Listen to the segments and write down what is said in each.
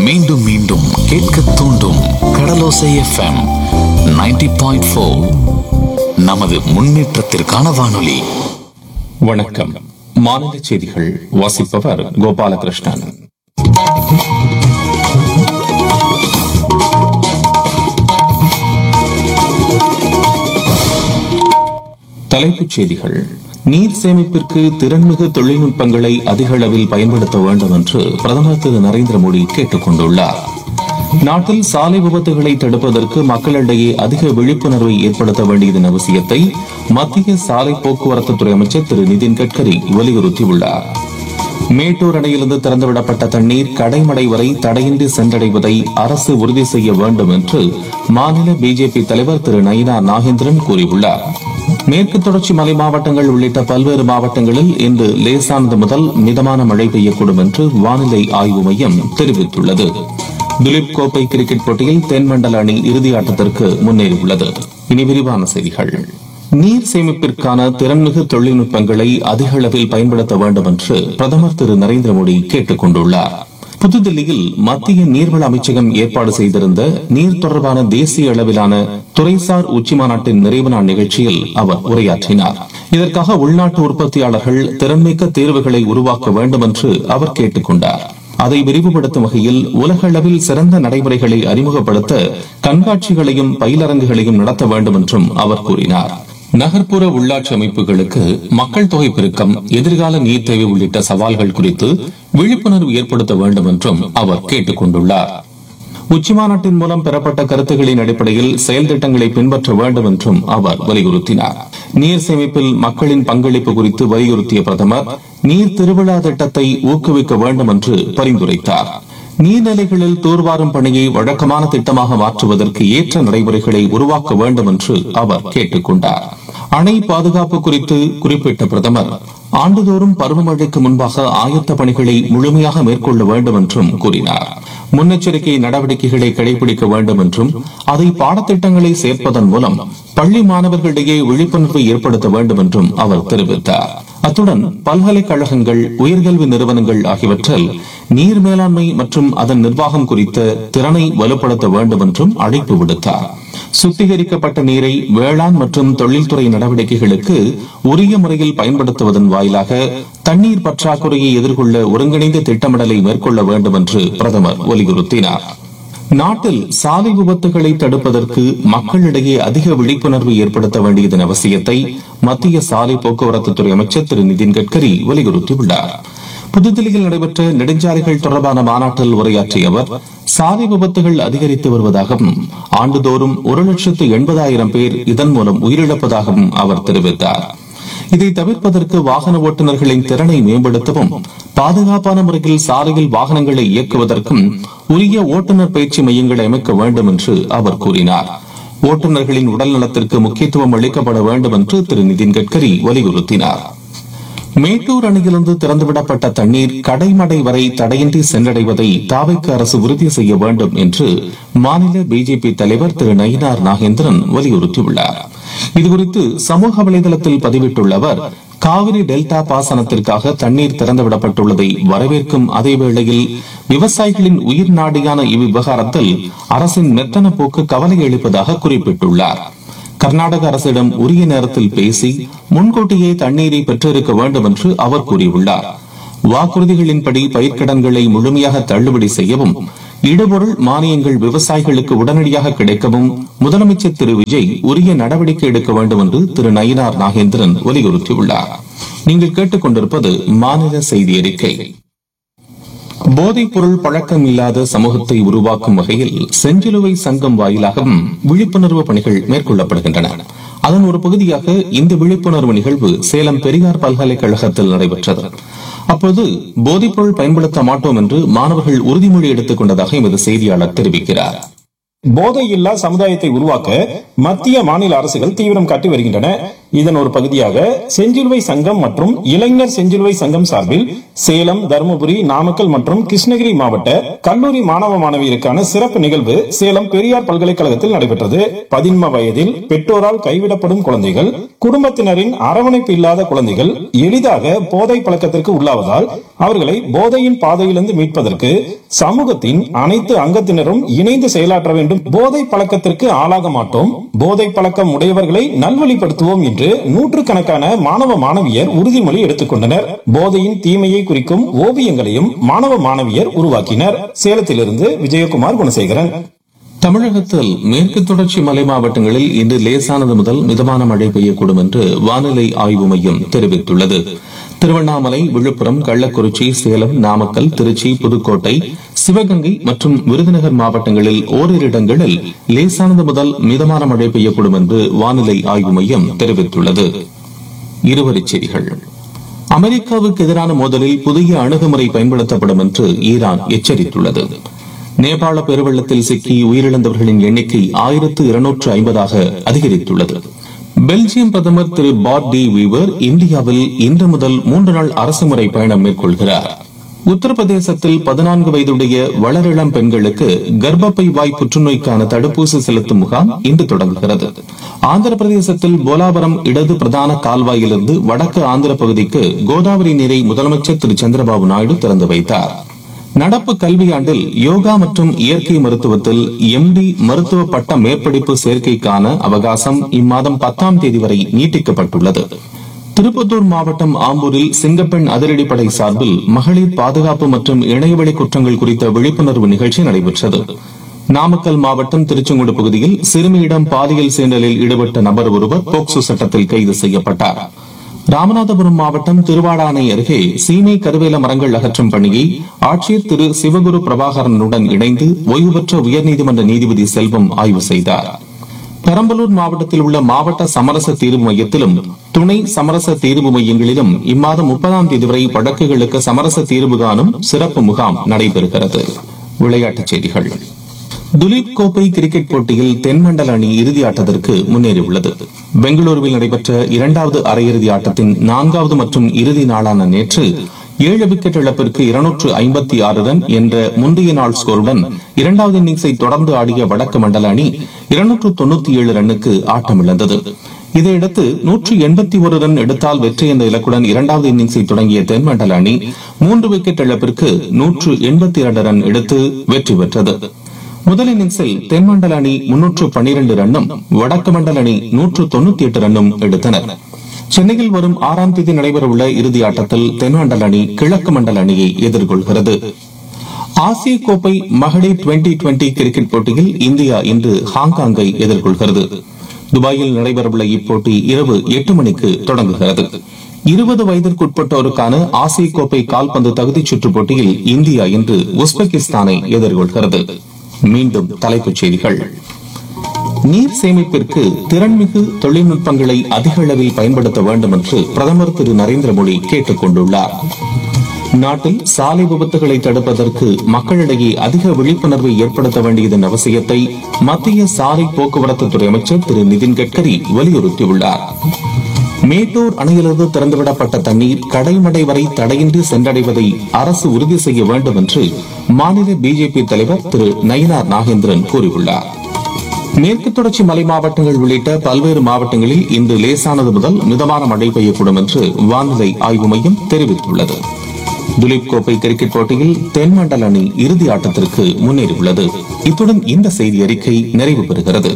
மீண்டும் மீண்டும் கேட்க தூண்டும் கடலோசை எஃப்எம் 90.4 பாயிண்ட் நமது முன்னேற்றத்திற்கான வானொலி வணக்கம் மாநில செய்திகள் வாசிப்பவர் கோபாலகிருஷ்ணன் தலைப்புச் செய்திகள் நீர் சேமிப்பிற்கு திறன்மிகு தொழில்நுட்பங்களை அதிக அளவில் பயன்படுத்த வேண்டும் என்று பிரதமர் திரு நரேந்திர மோடி கேட்டுக் கொண்டுள்ளார் நாட்டில் சாலை விபத்துகளை தடுப்பதற்கு மக்களிடையே அதிக விழிப்புணர்வை ஏற்படுத்த வேண்டியதன் அவசியத்தை மத்திய சாலை போக்குவரத்து துறை அமைச்சர் திரு நிதின் கட்கரி வலியுறுத்தியுள்ளார் மேட்டூர் அணையிலிருந்து திறந்துவிடப்பட்ட தண்ணீர் கடைமடை வரை தடையின்றி சென்றடைவதை அரசு உறுதி செய்ய வேண்டும் என்று மாநில பிஜேபி தலைவர் திரு நயினா நாகேந்திரன் கூறியுள்ளார் மேற்கு தொடர்ச்சி மலை மாவட்டங்கள் உள்ளிட்ட பல்வேறு மாவட்டங்களில் இன்று லேசானது முதல் மிதமான மழை பெய்யக்கூடும் என்று வானிலை ஆய்வு மையம் தெரிவித்துள்ளது துலீப் கோப்பை கிரிக்கெட் போட்டியில் தென்மண்டல அணி இறுதி ஆட்டத்திற்கு முன்னேறியுள்ளது இனி விரிவான செய்திகள் நீர் சேமிப்பிற்கான திறன்மிகு தொழில்நுட்பங்களை அதிக அளவில் பயன்படுத்த வேண்டும் என்று பிரதமர் திரு நரேந்திர மோடி கேட்டுக் கொண்டுள்ளார் புதுதில்லியில் மத்திய நீர்வள அமைச்சகம் ஏற்பாடு செய்திருந்த நீர் தொடர்பான தேசிய அளவிலான துறைசார் உச்சி மாநாட்டின் நிறைவு நாள் நிகழ்ச்சியில் அவர் உரையாற்றினார் இதற்காக உள்நாட்டு உற்பத்தியாளர்கள் திறன்மிக்க தீர்வுகளை உருவாக்க வேண்டும் என்று அவர் கேட்டுக் கொண்டார் அதை விரிவுபடுத்தும் வகையில் உலக அளவில் சிறந்த நடைமுறைகளை அறிமுகப்படுத்த கண்காட்சிகளையும் பயிலரங்குகளையும் நடத்த வேண்டும் என்றும் அவர் கூறினார் நகர்ப்புற உள்ளாட்சி அமைப்புகளுக்கு மக்கள் தொகை பெருக்கம் எதிர்கால நீர் தேவை உள்ளிட்ட சவால்கள் குறித்து விழிப்புணர்வு ஏற்படுத்த வேண்டும் என்றும் அவர் கேட்டுக் கொண்டுள்ளார் உச்சிமாநாட்டின் மூலம் பெறப்பட்ட கருத்துகளின் அடிப்படையில் செயல் திட்டங்களை பின்பற்ற வேண்டும் என்றும் அவர் வலியுறுத்தினார் நீர் சேமிப்பில் மக்களின் பங்களிப்பு குறித்து வலியுறுத்திய பிரதமர் நீர் திருவிழா திட்டத்தை ஊக்குவிக்க வேண்டும் என்று பரிந்துரைத்தார் நீர்நிலைகளில் தூர்வாரும் பணியை வழக்கமான திட்டமாக மாற்றுவதற்கு ஏற்ற நடைமுறைகளை உருவாக்க வேண்டும் என்று அவர் கேட்டுக் கொண்டார் அணை பாதுகாப்பு குறித்து குறிப்பிட்ட பிரதமர் ஆண்டுதோறும் பருவமழைக்கு முன்பாக ஆயத்த பணிகளை முழுமையாக மேற்கொள்ள வேண்டும் என்றும் கூறினார் முன்னெச்சரிக்கை நடவடிக்கைகளை கடைபிடிக்க வேண்டும் என்றும் அதை பாடத்திட்டங்களை சேர்ப்பதன் மூலம் பள்ளி மாணவர்களிடையே விழிப்புணர்வை ஏற்படுத்த வேண்டும் என்றும் அவர் தெரிவித்தார் அத்துடன் பல்கலைக்கழகங்கள் உயர்கல்வி நிறுவனங்கள் ஆகியவற்றில் நீர் மேலாண்மை மற்றும் அதன் நிர்வாகம் குறித்த திறனை வலுப்படுத்த வேண்டும் என்றும் அழைப்பு விடுத்தார் சுத்திகரிக்கப்பட்ட நீரை வேளாண் மற்றும் தொழில்துறை நடவடிக்கைகளுக்கு உரிய முறையில் பயன்படுத்துவதன் வாயிலாக தண்ணீர் பற்றாக்குறையை எதிர்கொள்ள ஒருங்கிணைந்த திட்டமிடலை மேற்கொள்ள வேண்டும் என்று பிரதமர் வலியுறுத்தினார் நாட்டில் சாலை விபத்துகளை தடுப்பதற்கு மக்களிடையே அதிக விழிப்புணர்வு ஏற்படுத்த வேண்டியதன் அவசியத்தை மத்திய சாலை போக்குவரத்து துறை அமைச்சர் திரு நிதின் கட்கரி வலியுறுத்தியுள்ளார் புதுதில்லியில் நடைபெற்ற நெடுஞ்சாலைகள் தொடர்பான மாநாட்டில் உரையாற்றிய அவர் சாலை விபத்துகள் அதிகரித்து வருவதாகவும் ஆண்டுதோறும் ஒரு லட்சத்து எண்பதாயிரம் பேர் இதன் மூலம் உயிரிழப்பதாகவும் அவர் தெரிவித்தார் இதை தவிர்ப்பதற்கு வாகன ஓட்டுநர்களின் திறனை மேம்படுத்தவும் பாதுகாப்பான முறையில் சாலையில் வாகனங்களை இயக்குவதற்கும் உரிய ஓட்டுநர் பயிற்சி மையங்களை அமைக்க வேண்டும் என்று அவர் கூறினார் ஓட்டுநர்களின் உடல் நலத்திற்கு முக்கியத்துவம் அளிக்கப்பட வேண்டும் என்று திரு நிதின் கட்கரி வலியுறுத்தினார் மேட்டூர் அணையிலிருந்து திறந்துவிடப்பட்ட தண்ணீர் கடைமடை வரை தடையின்றி சென்றடைவதை தாவைக்கு அரசு உறுதி செய்ய வேண்டும் என்று மாநில பிஜேபி தலைவர் திரு நயினார் நாகேந்திரன் வலியுறுத்தியுள்ளார் இதுகுறித்து சமூக வலைதளத்தில் பதிவிட்டுள்ள அவர் காவிரி டெல்டா பாசனத்திற்காக தண்ணீர் திறந்துவிடப்பட்டுள்ளதை வரவேற்கும் அதே வேளையில் விவசாயிகளின் உயிர் நாடியான இவ்விவகாரத்தில் அரசின் மெத்தன போக்கு கவலை அளிப்பதாக குறிப்பிட்டுள்ளார் கர்நாடக அரசிடம் உரிய நேரத்தில் பேசி முன்கூட்டியே தண்ணீரை பெற்றிருக்க வேண்டும் என்று அவர் கூறியுள்ளார் வாக்குறுதிகளின்படி பயிர்க்கடன்களை முழுமையாக தள்ளுபடி செய்யவும் இடுபொருள் மானியங்கள் விவசாயிகளுக்கு உடனடியாக கிடைக்கவும் முதலமைச்சர் திரு விஜய் உரிய நடவடிக்கை எடுக்க வேண்டும் என்று திரு நயினார் நாகேந்திரன் வலியுறுத்தியுள்ளார் நீங்கள் கேட்டுக்கொண்டிருப்பது மாநில செய்தி அறிக்கை போதைப் பொருள் பழக்கம் இல்லாத சமூகத்தை உருவாக்கும் வகையில் செஞ்சிலுவை சங்கம் வாயிலாகவும் விழிப்புணர்வு பணிகள் மேற்கொள்ளப்படுகின்றன அதன் ஒரு பகுதியாக இந்த விழிப்புணர்வு நிகழ்வு சேலம் பெரியார் பல்கலைக்கழகத்தில் நடைபெற்றது அப்போது போதைப்பொருள் பயன்படுத்த மாட்டோம் என்று மாணவர்கள் உறுதிமொழி எடுத்துக் கொண்டதாக எமது செய்தியாளர் தெரிவிக்கிறார் போதையில்லா சமுதாயத்தை உருவாக்க மத்திய மாநில அரசுகள் தீவிரம் காட்டி வருகின்றன இதன் ஒரு பகுதியாக செஞ்சிலுவை சங்கம் மற்றும் இளைஞர் செஞ்சிலுவை சங்கம் சார்பில் சேலம் தருமபுரி நாமக்கல் மற்றும் கிருஷ்ணகிரி மாவட்ட கல்லூரி மாணவ மாணவியருக்கான சிறப்பு நிகழ்வு சேலம் பெரியார் பல்கலைக்கழகத்தில் நடைபெற்றது பதின்ம வயதில் பெற்றோரால் கைவிடப்படும் குழந்தைகள் குடும்பத்தினரின் அரவணைப்பு இல்லாத குழந்தைகள் எளிதாக போதை பழக்கத்திற்கு உள்ளாவதால் அவர்களை போதையின் பாதையிலிருந்து மீட்பதற்கு சமூகத்தின் அனைத்து அங்கத்தினரும் இணைந்து செயலாற்ற வேண்டும் போதை பழக்கத்திற்கு ஆளாக மாட்டோம் போதை பழக்கம் உடையவர்களை நல்வழிப்படுத்துவோம் என்று நூற்றுக்கணக்கான மாணவ மாணவியர் உறுதிமொழி எடுத்துக்கொண்டனர் போதையின் தீமையை குறிக்கும் ஓவியங்களையும் மாணவ மாணவியர் உருவாக்கினர் சேலத்திலிருந்து விஜயகுமார் குணசேகரன் தமிழகத்தில் மேற்கு தொடர்ச்சி மலை மாவட்டங்களில் இன்று லேசானது முதல் மிதமான மழை பெய்யக்கூடும் என்று வானிலை ஆய்வு மையம் தெரிவித்துள்ளது திருவண்ணாமலை விழுப்புரம் கள்ளக்குறிச்சி சேலம் நாமக்கல் திருச்சி புதுக்கோட்டை சிவகங்கை மற்றும் விருதுநகர் மாவட்டங்களில் ஓரிரு இடங்களில் லேசானது முதல் மிதமான மழை பெய்யக்கூடும் என்று வானிலை ஆய்வு மையம் தெரிவித்துள்ளது இருவரிச் செய்திகள் அமெரிக்காவுக்கு எதிரான மோதலில் புதிய அணுகுமுறை பயன்படுத்தப்படும் என்று ஈரான் எச்சரித்துள்ளது நேபாள பெருவெள்ளத்தில் சிக்கி உயிரிழந்தவர்களின் எண்ணிக்கை ஆயிரத்து இருநூற்று ஐம்பதாக அதிகரித்துள்ளது பெல்ஜியம் பிரதமர் திரு பாட் டி வீவர் இந்தியாவில் இன்று முதல் மூன்று நாள் அரசுமுறை பயணம் மேற்கொள்கிறார் உத்தரப்பிரதேசத்தில் பதினான்கு வயதுடைய வளரிளம் பெண்களுக்கு கர்ப்பப்பை வாய் புற்றுநோய்க்கான தடுப்பூசி செலுத்தும் முகாம் இன்று தொடங்குகிறது ஆந்திர பிரதேசத்தில் போலாவரம் இடது பிரதான கால்வாயிலிருந்து வடக்கு ஆந்திர பகுதிக்கு கோதாவரி நீரை முதலமைச்சர் திரு சந்திரபாபு நாயுடு திறந்து வைத்தார் நடப்பு கல்வியாண்டில் யோகா மற்றும் இயற்கை மருத்துவத்தில் எம்டி மருத்துவ பட்ட மேற்படிப்பு சேர்க்கைக்கான அவகாசம் இம்மாதம் பத்தாம் தேதி வரை நீட்டிக்கப்பட்டுள்ளது திருப்பத்தூர் மாவட்டம் ஆம்பூரில் சிங்கப்பெண் அதிரடிப்படை சார்பில் மகளிர் பாதுகாப்பு மற்றும் இணையவழி குற்றங்கள் குறித்த விழிப்புணர்வு நிகழ்ச்சி நடைபெற்றது நாமக்கல் மாவட்டம் திருச்செங்கோடு பகுதியில் சிறுமியிடம் பாலியல் சீண்டலில் ஈடுபட்ட நபர் ஒருவர் போக்சோ சட்டத்தில் கைது செய்யப்பட்டார் ராமநாதபுரம் மாவட்டம் திருவாடானை அருகே சீமை கருவேல மரங்கள் அகற்றும் பணியை ஆட்சியர் திரு சிவகுரு பிரபாகரனுடன் இணைந்து ஓய்வு பெற்ற உயர்நீதிமன்ற நீதிபதி செல்வம் ஆய்வு செய்தார் பெரம்பலூர் மாவட்டத்தில் உள்ள மாவட்ட சமரச தீர்வு மையத்திலும் துணை சமரச தீர்வு மையங்களிலும் இம்மாதம் முப்பதாம் தேதி வரை வழக்குகளுக்கு சமரச தீர்வு காணும் சிறப்பு முகாம் நடைபெறுகிறது விளையாட்டுச் செய்திகள் துலீப் கோப்பை கிரிக்கெட் போட்டியில் தென்மண்டல அணி இறுதி ஆட்டத்திற்கு முன்னேறியுள்ளது பெங்களூருவில் நடைபெற்ற இரண்டாவது அரையிறுதி ஆட்டத்தின் நான்காவது மற்றும் இறுதி நாளான நேற்று ஏழு விக்கெட் இழப்பிற்கு இருநூற்று ஐம்பத்தி ஆறு ரன் என்ற முந்தைய நாள் ஸ்கோருடன் இரண்டாவது இன்னிங்ஸை தொடர்ந்து ஆடிய வடக்கு மண்டல அணி இருநூற்று தொண்ணூத்தி ஏழு ரன்னுக்கு ஆட்டமிழந்தது இதையடுத்து நூற்று எண்பத்தி ஒரு ரன் எடுத்தால் வெற்றி என்ற இலக்குடன் இரண்டாவது இன்னிங்ஸை தொடங்கிய தென்மண்டல அணி மூன்று விக்கெட் இழப்பிற்கு நூற்று எண்பத்தி இரண்டு ரன் எடுத்து வெற்றி பெற்றது முதல் இன்னிங்ஸில் தென்மண்டல அணி முன்னூற்று பன்னிரண்டு ரன்னும் வடக்கு மண்டல அணி நூற்று தொண்ணூத்தி எட்டு ரன்னும் எடுத்தனர் சென்னையில் வரும் ஆறாம் தேதி நடைபெறவுள்ள இறுதி ஆட்டத்தில் தென்மண்டல அணி கிழக்கு மண்டல அணியை எதிர்கொள்கிறது ஆசிய கோப்பை மகளிர் டுவெண்டி டுவெண்டி கிரிக்கெட் போட்டியில் இந்தியா இன்று ஹாங்காங்கை எதிர்கொள்கிறது துபாயில் நடைபெறவுள்ள இப்போட்டி இரவு எட்டு மணிக்கு தொடங்குகிறது இருபது வயதிற்குட்பட்டோருக்கான ஆசிய கோப்பை கால்பந்து தகுதிச் சுற்றுப் போட்டியில் இந்தியா இன்று உஸ்பெகிஸ்தானை எதிர்கொள்கிறது மீண்டும் தலைப்புச் செய்திகள் நீர் சேமிப்பிற்கு திறன்மிகு தொழில்நுட்பங்களை அதிக அளவில் பயன்படுத்த வேண்டும் என்று பிரதமர் திரு நரேந்திர மோடி கேட்டுக் கொண்டுள்ளார் நாட்டில் சாலை விபத்துகளை தடுப்பதற்கு மக்களிடையே அதிக விழிப்புணர்வை ஏற்படுத்த வேண்டியதன் அவசியத்தை மத்திய சாலை போக்குவரத்து துறை அமைச்சர் திரு நிதின் கட்கரி வலியுறுத்தியுள்ளார் மேட்டூர் அணையிலிருந்து திறந்துவிடப்பட்ட தண்ணீர் கடைமடை வரை தடையின்றி சென்றடைவதை அரசு உறுதி செய்ய வேண்டும் என்று மாநில பிஜேபி தலைவர் திரு நயினார் நாகேந்திரன் கூறியுள்ளார் மேற்கு தொடர்ச்சி மலை மாவட்டங்கள் உள்ளிட்ட பல்வேறு மாவட்டங்களில் இன்று லேசானது முதல் மிதமான மழை பெய்யக்கூடும் என்று வானிலை ஆய்வு மையம் தெரிவித்துள்ளது துலீப் கோப்பை கிரிக்கெட் போட்டியில் தென்மண்டல அணி இறுதி ஆட்டத்திற்கு முன்னேறியுள்ளது இத்துடன் இந்த செய்தி அறிக்கை நிறைவு பெறுகிறது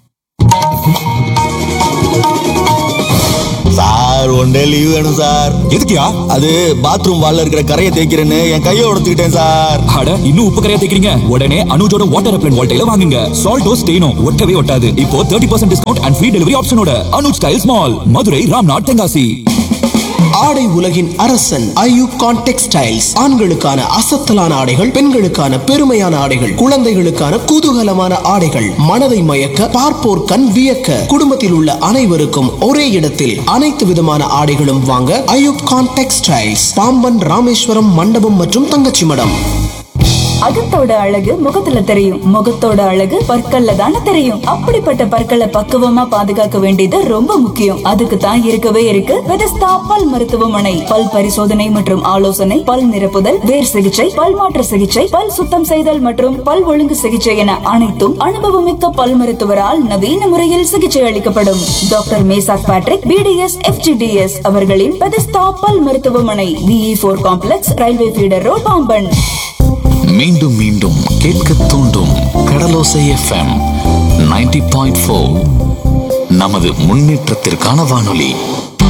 சார் ஒன் டே லீவ் வேணும் சார் எதுக்குயா அது பாத்ரூம் வால்ல இருக்கிற கரையை தேய்க்கிறேன்னு என் கையை உடைச்சுக்கிட்டேன் சார் அட இன்னும் உப்பு கரையா தேக்கிறீங்க உடனே அனுஜோட வாட்டர் அப்ளன் வால்டைல வாங்குங்க சால்டோ ஸ்டெயினோ ஒட்டவே ஒட்டாது இப்போ 30% percent discount and free delivery ஆப்ஷனோட அனுஜ் ஸ்டைல்ஸ் மால் மதுரை ராம்நாத் தென்காசி ஆடை உலகின் அரசன் ஐயூப் கான் டெக்ஸ்டைல்ஸ் ஆண்களுக்கான அசத்தலான ஆடைகள் பெண்களுக்கான பெருமையான ஆடைகள் குழந்தைகளுக்கான குதூகலமான ஆடைகள் மனதை மயக்க பார்ப்போர் கண் வியக்க குடும்பத்தில் உள்ள அனைவருக்கும் ஒரே இடத்தில் அனைத்து விதமான ஆடைகளும் வாங்க ஐயூப் கான் டெக்ஸ்டைல்ஸ் பாம்பன் ராமேஸ்வரம் மண்டபம் மற்றும் தங்கச்சி மடம் அகத்தோட அழகு முகத்துல தெரியும் முகத்தோட அழகு பற்கள்ல தானே தெரியும் அப்படிப்பட்ட பற்களை பக்குவமா பாதுகாக்க வேண்டியது ரொம்ப முக்கியம் அதுக்கு தான் இருக்கவே இருக்கு பெதஸ்தா பல் மருத்துவமனை பல் பரிசோதனை மற்றும் ஆலோசனை பல் நிரப்புதல் வேர் சிகிச்சை பல் மாற்று சிகிச்சை பல் சுத்தம் செய்தல் மற்றும் பல் ஒழுங்கு சிகிச்சை என அனைத்தும் அனுபவமிக்க பல் மருத்துவரால் நவீன முறையில் சிகிச்சை அளிக்கப்படும் doctor Meshach Patrick BDS FGDS அவர்களின் பெதஸ்தா பல் மருத்துவமனை விஇ போர் complex railway feeder road Pamban மீண்டும் மீண்டும் கேட்க தூண்டும் கடலோசை எஃப்எம் 90.4 பாயிண்ட் நமது முன்னேற்றத்திற்கான வானொலி